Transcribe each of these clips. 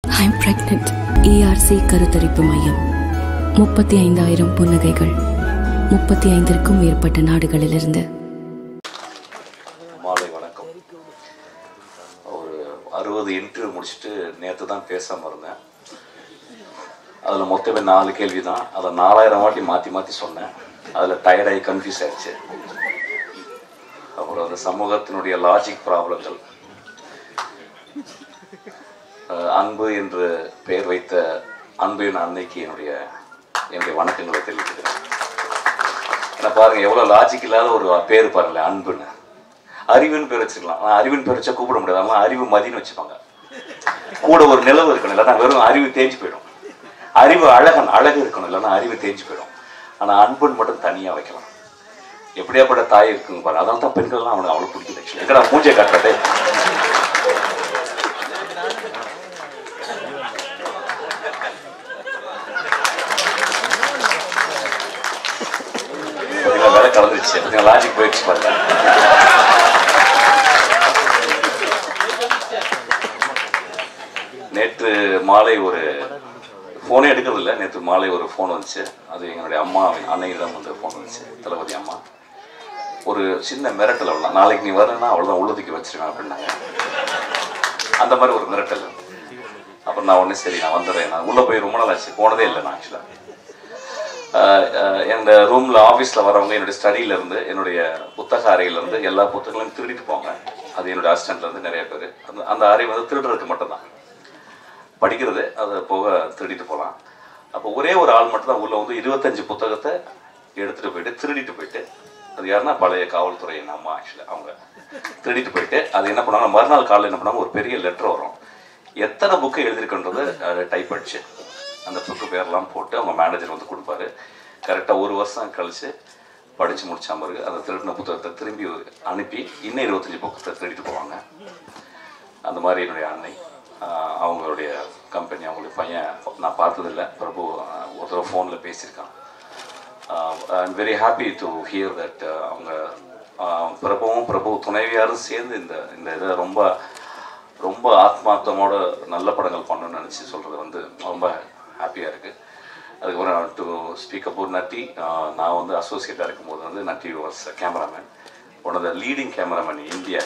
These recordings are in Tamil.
ஐம் பிரெக்னென்ட் ஏஆர்சி கருத்தரிப்பு மையம் முப்பத்தி ஐந்தாயிரம் புன்னகைகள் முப்பத்தி ஐந்திற்கும் மேற்பட்ட நாடுகளிலிருந்து மாலை வணக்கம் ஒரு அறுபது இன்டர்வியூ முடிச்சுட்டு நேற்று தான் பேசாமல் இருந்தேன் அதில் மொத்தமே நாலு கேள்வி தான் அதை நாலாயிரம் வாட்டி மாற்றி மாற்றி சொன்னேன் அதில் டயர்டாகி கன்ஃபியூஸ் ஆயிடுச்சு அப்புறம் அந்த சமூகத்தினுடைய லாஜிக் ப்ராப்ளங்கள் அஹ் அன்பு என்று பெயர் வைத்த அன்பின் அன்னைக்கு என்னுடைய என்னுடைய வணக்கங்களை தெரிவிக்கிறேன் ஏன்னா பாருங்க எவ்வளவு லாஜிக் இல்லாத ஒரு பேர் பாருங்களேன் அன்புன்னு அறிவுன்னு பேர் வச்சுக்கலாம் ஆனா அறிவுன்னு பேர் வச்சா கூப்பிட முடியாது அவங்க அறிவு மதின்னு வச்சுப்பாங்க கூட ஒரு நிலவு இருக்கணும் இல்லைன்னா வெறும் அறிவு தேஞ்சு போயிடும் அறிவு அழகன் அழகு இருக்கணும் இல்லைன்னா அறிவு தேஞ்சு போயிடும் ஆனா அன்புன்னு மட்டும் தனியா வைக்கலாம் எப்படியாப்பட்ட தாய் இருக்குங்க பாரு அதனால தான் பெண்கள்லாம் அவனுக்கு அவ்வளவு பிடிக்குது ஆக்சுவலி எங்கடா மூஞ்சை காட்டுறது பார்த்தீங்களா, வேலை கலந்துருச்சு லாஜிக் போயிடுச்சு பாருங்க நேற்று மாலை ஒரு ஃபோனே எடுக்கிறது இல்லை நேற்று மாலை ஒரு ஃபோன் வந்துச்சு அது எங்களுடைய அம்மா அன்னையிடம் வந்து ஃபோன் வந்துச்சு தளபதி அம்மா ஒரு சின்ன மிரட்டல் அவ்வளோ நாளைக்கு நீ வரேன்னா அவ்வளோதான் உள்ளதுக்கு வச்சிருவேன் அப்படின்னாங்க அந்த மாதிரி ஒரு மிரட்டல் அப்புறம் நான் உடனே சரி நான் வந்துடுறேன் நான் உள்ளே போய் ரொம்ப நாள் ஆச்சு போனதே இல்லை நான் ஆக்சுவலாக என் ரூமில் ஆஃபீஸில் வரவங்க என்னுடைய ஸ்டடியில இருந்து என்னுடைய புத்தக அறையில இருந்து எல்லா புத்தகங்களையும் திருடிட்டு போங்க அது என்னுடைய assistantல இருந்து நிறைய பேர் அந்த அந்த அறை வந்து திருடுறதுக்கு மட்டும்தான் படிக்கிறது அதை போக திருடிட்டு போகலாம் அப்போ ஒரே ஒரு ஆள் மட்டும் தான் உள்ள வந்து இருபத்தஞ்சு புத்தகத்தை எடுத்துட்டு போயிட்டு திருடிட்டு போயிட்டு அது யாருன்னா பழைய காவல்துறையின் அம்மா ஆக்சுவலாக அவங்க திருடிட்டு போயிட்டு அது என்ன பண்ணாங்க மறுநாள் காலையில் என்ன பண்ணாங்க ஒரு பெரிய லெட்டர் வரும் எத்தனை புக்கு எழுதியிருக்குன்றது டைப் அடிச்சு அந்த புக்கு பேர்லாம் போட்டு அவங்க மேனேஜர் வந்து கொடுப்பாரு கரெக்டாக ஒரு வருஷம் கழிச்சு படித்து முடிச்ச பிறகு அந்த திருடின புத்தகத்தை திரும்பி அனுப்பி இன்னும் இருபத்தஞ்சி புத்தகத்தை திருடிட்டு போவாங்க அந்த மாதிரி என்னுடைய அன்னை ஆஹ் அவங்களுடைய கம்பெனி அவங்களுடைய பையன் நான் பார்த்ததில்ல பிரபு ஆஹ் ஒரு தடவை ஃபோனில் பேசியிருக்கான் I'm very happy to hear that அவங்க ஆஹ் பிரபுவும் பிரபு துணைவியாரும் சேர்ந்து இந்த இந்த இதை ரொம்ப ரொம்ப ஆத்மார்த்தமோட நல்ல படங்கள் பண்ணணும்னு நினச்சி சொல்கிறது வந்து ரொம்ப ஹாப்பியாக இருக்குது அதுக்கப்புறம் டு ஸ்பீக் அபவுட் நட்டி ஆஹ் நான் வந்து அசோசியேட்டாக இருக்கும்போது வந்து Natty was cameraman one of the leading cameraman in India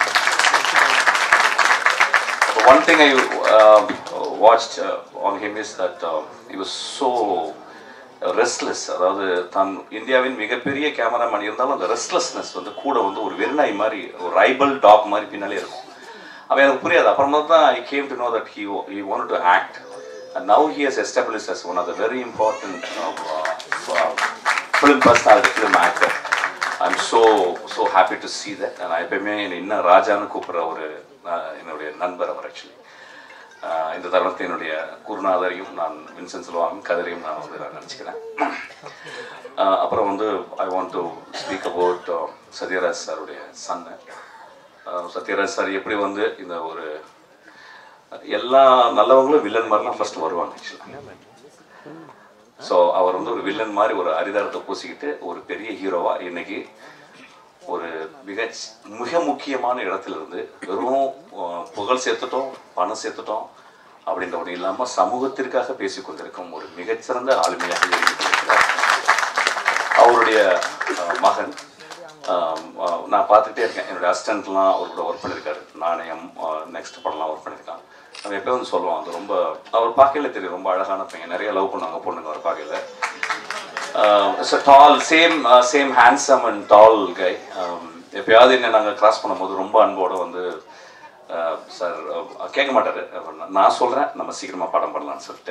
one thing I uh, watched uh, on him is that uh, he was so restless அதாவது தான் இந்தியாவின் மிகப்பெரிய கேமராமேன் இருந்தாலும் அந்த ரெஸ்ட்லெஸ்னஸ் வந்து கூட வந்து ஒரு வெறிநாய் மாதிரி ஒரு ரைபல் டாக் மாதிரி பின்னாலே இருக்கும் அவன் எனக்கு புரியாது அப்புறமா தான் I came to know that he he want to act and now he has establish as one of the very important film personality film actor I am so so happy to see that நான் எப்பயுமே என்னை இன்னும் ராஜான்னு கூப்பிட்ற ஒரு அஹ், என்னுடைய நண்பர் அவர் ஆக்சுவலி இந்த தருணத்தை என்னுடைய குருநாதரையும் நான் வின்சென்ட் செல்வாவும் கதரையும் நான் வந்து நான் நினச்சிக்கிறேன் அப்புறம் வந்து I want to speak about Sathyaraj சாருடைய சன்னு சத்யராஜ் சார் எப்படி வந்து இந்த ஒரு எல்லா நல்லவங்களும் வில்லன் மாதிரிலாம் ஃபர்ஸ்ட் வருவாங்க ஆக்சுவலாக ஸோ அவர் வந்து ஒரு வில்லன் மாதிரி ஒரு அரிதாரத்தை பூசிக்கிட்டு ஒரு பெரிய ஹீரோவா இன்னைக்கு ஒரு மிக மிக முக்கியமான இடத்துல இருந்து வெறும் அஹ், புகழ் சேர்த்துட்டோம் பணம் சேர்த்துட்டோம் அப்படின்ற ஒன்று இல்லாமல் சமூகத்திற்காக பேசிக் கொண்டிருக்கும் ஒரு மிகச்சிறந்த ஆளுமையாக இருக்கிறார் அவருடைய அஹ், மகன் அஹ், அஹ், நான் பார்த்துட்டே இருக்கேன் என்னுடைய அசிஸ்டன்ட்லாம் அவர் கூட ஒர்க் பண்ணியிருக்காரு நாணயம் நெக்ஸ்ட் படம்லாம் ஒர்க் பண்ணியிருக்கான் அவன் எப்போ வந்து சொல்லுவான் அது ரொம்ப அவர் பார்க்கல தெரியும் ரொம்ப அழகான பையன் நிறைய லவ் பண்ணுவாங்க பொண்ணுங்க அவர் பார்க்கல it's tall same same handsome and tall guy எப்பயாவது என்ன நாங்கள் கிராஸ் பண்ணும்போது ரொம்ப அன்போட வந்து சார் கேட்க மாட்டாரு அப்புறம் நான் சொல்கிறேன் நம்ம சீக்கிரமாக படம் பண்ணலாம்னு சொல்லிட்டு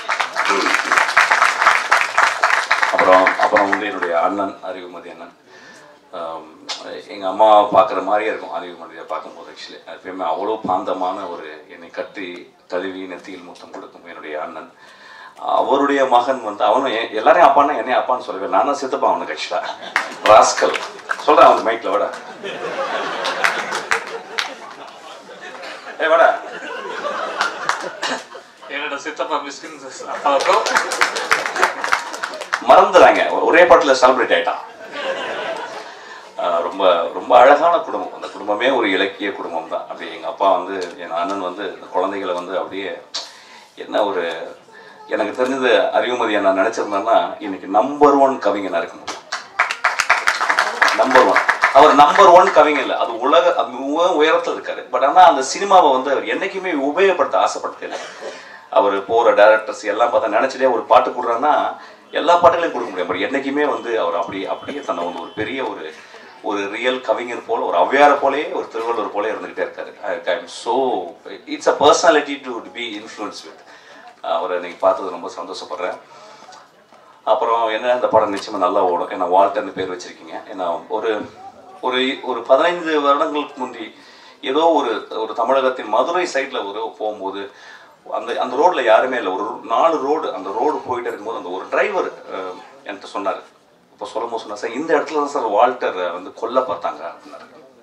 அப்புறம் அப்புறம் வந்து என்னுடைய அண்ணன் அறிவுமதி அண்ணன் எங்கள் அம்மா பார்க்குற மாதிரியே இருக்கும் அறிவுமதியை பார்க்கும்போது ஆக்சுவலி எப்பயுமே அவ்வளோ பாந்தமான ஒரு என்னை கட்டி தழுவி நெத்தியில் முத்தம் கொடுக்கும் என்னுடைய அண்ணன் அவருடைய மகன் வந்து அவனும் எ- எல்லாரையும் அப்பான்னா என்னையும் அப்பான்னு சொல்லவே நான் தான் சித்தப்பா அவனுக்கு ஆக்சுவலாக ராஸ்கல் சொல்கிறேன் அவனுக்கு மைக்கில் விட ஏ வாடா என்னோட சித்தப்பா மிஸ்கின் அப்பாவுக்கும் மறந்துறாங்க ஒரே பாட்டில் செலிப்ரேட் ஆயிட்டான் ஆஹ் ரொம்ப ரொம்ப அழகான குடும்பம் அந்த குடும்பமே ஒரு இலக்கிய குடும்பம் தான் அப்படி எங்கள் அப்பா வந்து என் அண்ணன் வந்து இந்த குழந்தைகளை வந்து அப்படியே என்ன ஒரு எனக்கு தெரிஞ்சது அறிவுமதியை நான் நினச்சிருந்தேன்னா இன்னைக்கு நம்பர் ஒன் கவிஞனாக இருக்க முடியும் நம்பர் ஒன் அவர் நம்பர் ஒன் கவிஞர் இல்லை அது உலக அது மிக உயரத்தில் இருக்காரு பட் ஆனால் அந்த சினிமாவை வந்து அவர் என்னைக்குமே உபயோகப்படுத்த ஆசைப்பட்டதில்லை அவர் போகிற டேரக்டர்ஸ் எல்லாம் பார்த்தா நினச்சிட்டே ஒரு பாட்டு கொடுறான்னா எல்லா பாட்டுகளையும் கொடுக்க முடியும் பட் என்னைக்குமே வந்து அவர் அப்படி அப்படியே தன்னை வந்து ஒரு பெரிய ஒரு ஒரு ரியல் கவிஞர் போல ஒரு ஔவையார போலயே ஒரு திருவள்ளுவர் போல இருந்துகிட்டே இருக்காரு I am so it's a personality to be influence with அவரை நீங்கள் பார்த்தது ரொம்ப சந்தோஷப்படுறேன் அப்புறம் என்ன இந்த படம் நிச்சயமா நல்லா ஓடும் ஏன்னா வால்டர்னு பேர் வச்சிருக்கீங்க ஏன்னா ஒரு ஒரு ஒரு பதினைந்து வருடங்களுக்கு முந்தி ஏதோ ஒரு ஒரு தமிழகத்தின் மதுரை சைடில் ஒரு போகும்போது அந்த அந்த ரோட்ல யாருமே இல்லை ஒரு நாலு ரோடு அந்த ரோடு போயிட்டு இருக்கும்போது அந்த ஒரு டிரைவர் என்கிட்ட சொன்னார் இப்போ சொல்லும்போது சொன்னார் சார் இந்த இடத்துல தான் சார் வால்டர் வந்து கொல்ல பார்த்தாங்க அப்படின்னாரு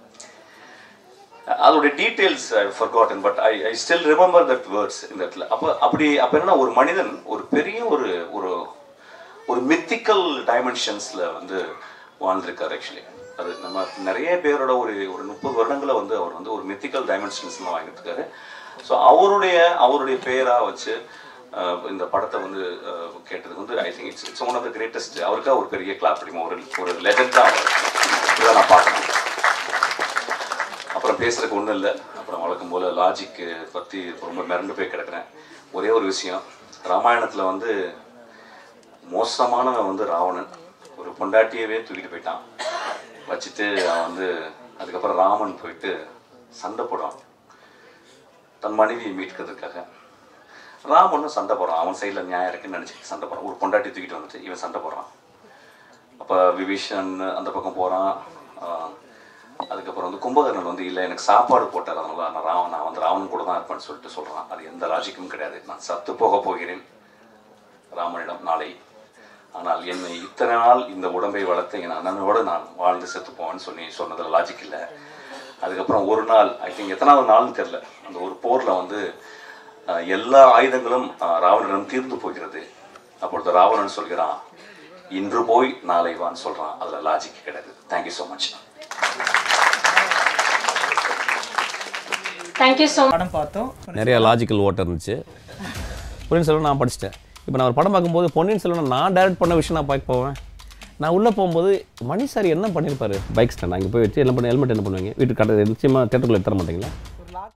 அதோட details I forgotten but I I still remember that words இந்த இடத்துல அப்போ அப்படி அப்போ என்ன ஒரு மனிதன் ஒரு பெரிய ஒரு ஒரு ஒரு மித்திக்கல் டைமென்ஷன்ஸில் வந்து வாழ்ந்திருக்காரு ஆக்சுவலி அது நம்ம நிறைய பேரோட ஒரு ஒரு முப்பது வருடங்களை வந்து அவர் வந்து ஒரு மித்திக்கல் டைமென்ஷன்ஸ்லாம் வாங்கிட்டு ஸோ அவருடைய அவருடைய பெயராக வச்சு அஹ், இந்த படத்தை வந்து அஹ், கேட்டது வந்து I think it's it's one of the greatest அவருக்காக ஒரு பெரிய கிளாப் அடிக்கும் ஒரு ஒரு லெஜண்ட் தான் அவர் இதை நான் பார்க்கணும் அப்புறம் பேசுறதுக்கு ஒன்றும் இல்லை அப்புறம் வழக்கம் போல் லாஜிக்கு பற்றி ரொம்ப மிரண்டு போய் கிடக்குறேன் ஒரே ஒரு விஷயம் ராமாயணத்தில் வந்து மோசமானவன் வந்து ராவணன் ஒரு பொண்டாட்டியவே தூக்கிட்டு போயிட்டான் வச்சுட்டு அவன் வந்து அதுக்கப்புறம் ராமன் போயிட்டு சண்டை போடுறான் தன் மனைவியை மீட்கிறதுக்காக ராமனும் சண்டை போடுறான் அவன் சைடில் நியாயம் இருக்குன்னு நினச்சிட்டு சண்டை போடுறான் ஒரு பொண்டாட்டி தூக்கிட்டு வந்துட்டு இவன் சண்டை போடுறான் அப்போ விபீஷன் அந்த பக்கம் போகிறான் அதுக்கப்புறம் வந்து கும்பகர்ணன் வந்து இல்லை எனக்கு சாப்பாடு போட்டார் அதனால நான் ராவன் நான் வந்து ராவன் கூட தான் இருப்பேன்னு சொல்லிட்டு சொல்கிறான் அது எந்த லாஜிக்கும் கிடையாது நான் சத்து போக போகிறேன் ராமனிடம் நாளை ஆனால் என்னை இத்தனை நாள் இந்த உடம்பை வளர்த்த என் அண்ணனோடு நான் வாழ்ந்து செத்து போவேன்னு சொல்லி சொன்னதில் லாஜிக் இல்லை அதுக்கப்புறம் ஒரு நாள் ஐ திங்க் எத்தனாவது நாள்னு தெரில அந்த ஒரு போரில் வந்து அஹ், எல்லா ஆயுதங்களும் அஹ், ராவணனிடம் தீர்ந்து போகிறது அப்பொழுது ராவணன் சொல்கிறான் இன்று போய் நாளை வான்னு சொல்கிறான் அதில் லாஜிக் கிடையாது thank you so much thank you so படம் பார்த்தோம் நிறைய லாஜிக்கல் ஓட்டம் இருந்துச்சு பொன்னியின் செல்வன் நான் படிச்சிட்டேன் இப்போ நான் ஒரு படம் பார்க்கும்போது பொன்னியின் செல்வன் நான் டைரக்ட் பண்ண விஷயம் நான் பார்க்க போவேன் நான் உள்ளே போகும்போது மணி சார் என்ன பண்ணியிருப்பாரு பைக் ஸ்டாண்ட் அங்கே போய் வச்சு என்ன பண்ண ஹெல்மெட் என்ன பண்ணுவீங்க வீட்டுக்கு கடை நிச்சயமாக தேட்டருக்குள்ள எடுத்துற மாட்டீங்களா